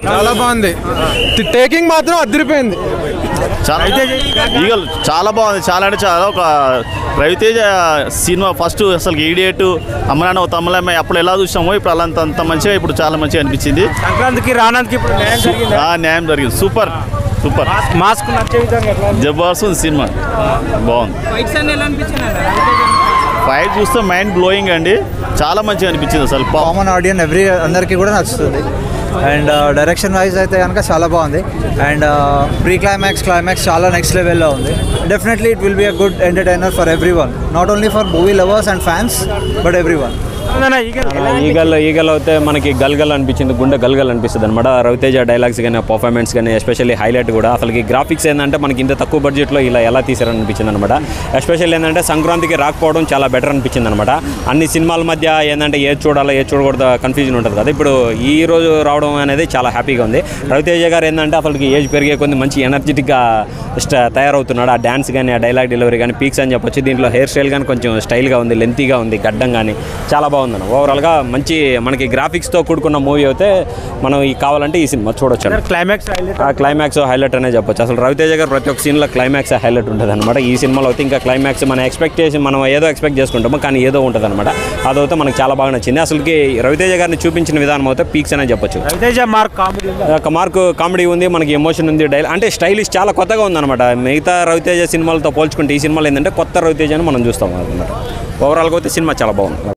చాలా బాగుంది టేకింగ్ మాత్రం అదిరిపోయింది చాలా ఈగల్ చాలా బాగుంది చాలా అంటే చాలా ఒక రవితేజ సినిమా ఫస్ట్ అసలు ఈడియట్ అమ్మనాన్న ఓ తమ్ములమ్మాయి అప్పుడు ఎలా చూసామో ఇప్పుడు అలా అంత అంత మంచిగా ఇప్పుడు చాలా మంచిగా అనిపించింది సంక్రాంతికి రానందుకి ఇప్పుడు న్యాయం జరిగిందా? ఆ, న్యాయం జరిగింది సూపర్ సూపర్ మాస్క్ నచ్చే విధంగా ఎట్లా ఉంది? జబర్దస్త్ ఉంది సినిమా బాగుంది ఫైట్స్ అన్ని ఎలా అనిపించింది ఫైట్ చూస్తే మైండ్ బ్లోయింగ్ అండి చాలా మంచిగా అనిపించింది అసలు పా- కామన్ ఆడియన్ ఎవ్రీ అందరికీ కూడా నచ్చుతుంది అండ్ డైరెక్షన్ వైజ్ అయితే కనుక చాలా బాగుంది అండ్ ప్రీ క్లైమాక్స్ క్లైమాక్స్ చాలా నెక్స్ట్ లెవెల్లో ఉంది definitely it will be a good entertainer for every one not only for movie lovers and fans but every one ఉందన్నా, ఈగల్ ఎలా ఈగల్ ఈగల్ అయితే మనకి గల్గల్ అనిపించింది గుండె గల్గల్ అనిపిస్తుంది అనమాట రవితేజ డైలాగ్స్ కానీ పర్ఫార్మెన్స్ కానీ ఎస్పెషల్లీ హైలైట్ కూడా అసలుకి గ్రాఫిక్స్ ఏంటంటే మనకి ఇంత తక్కువ బడ్జెట్లో ఇలా ఎలా తీసారని అనిపించింది అనమాట ఎస్పెషల్లీ ఏంటంటే సంక్రాంతికి రాకపోవడం చాలా బెటర్ అనిపించింది అనమాట అన్ని సినిమాల మధ్య ఏంటంటే ఏది చూడాలో ఏది చూడకూడదు కన్ఫ్యూజన్ ఉంటుంది కదా ఇప్పుడు ఈ రోజు రావడం అనేది చాలా హ్యాపీగా ఉంది రవితేజ గారు ఏంటంటే అసలుకి ఏజ్ పెరిగే కొంది మంచి ఎనర్జెటిక్గా తయారవుతున్నాడు ఆ డ్యాన్స్ కానీ ఆ డైలాగ్ డెలివరీ కానీ పీక్స్ అని చెప్పొచ్చు దీంట్లో హెయిర్ స్టైల్ కానీ కొంచెం స్టైల్గా ఉంది లెంతీగా ఉంది గడ్డం కానీ చాలా బాగుంది ఓవరాల్గా మంచి మనకి గ్రాఫిక్స్తో కూడుకున్న మూవీ అయితే మనం ఈ కావాలంటే ఈ సినిమా చూడొచ్చు అన్నమాట. క్లైమాక్స్ హైలైట్ ఆ క్లైమాక్స్ హైలైట్ అనే చెప్పొచ్చు అసలు రవితేజ గారు ప్రతి ఒక్క సీన్లో క్లైమాక్స్ హైలైట్ ఉంటుంది అనమాట ఈ సినిమాలో అయితే ఇంకా క్లైమాక్స్ మన ఎక్స్పెక్టేషన్ మనం ఏదో ఎక్స్పెక్ట్ చేసుకుంటామో కానీ ఏదో ఉంటుంది అనమాట అదైతే మనకు చాలా బాగా నచ్చింది అసలుకి రవితేజ గారిని చూపించిన విధానం అయితే పీక్స్ అనే చెప్పొచ్చు రవితేజ మార్క్ కామెడీ ఉందా? ఒక మార్క్ కామెడీ ఉంది మనకి ఎమోషన్ ఉంది డైల్ అంటే స్టైలిష్ చాలా కొత్తగా ఉందన్నమాట మిగతా రవితేజ సినిమాలతో పోల్చుకుంటే ఈ సినిమాలో ఏంటంటే కొత్త రవితేజ అని మనం చూస్తాం అనమాట ఓవరాల్గా అయితే సినిమా చాలా బాగుంది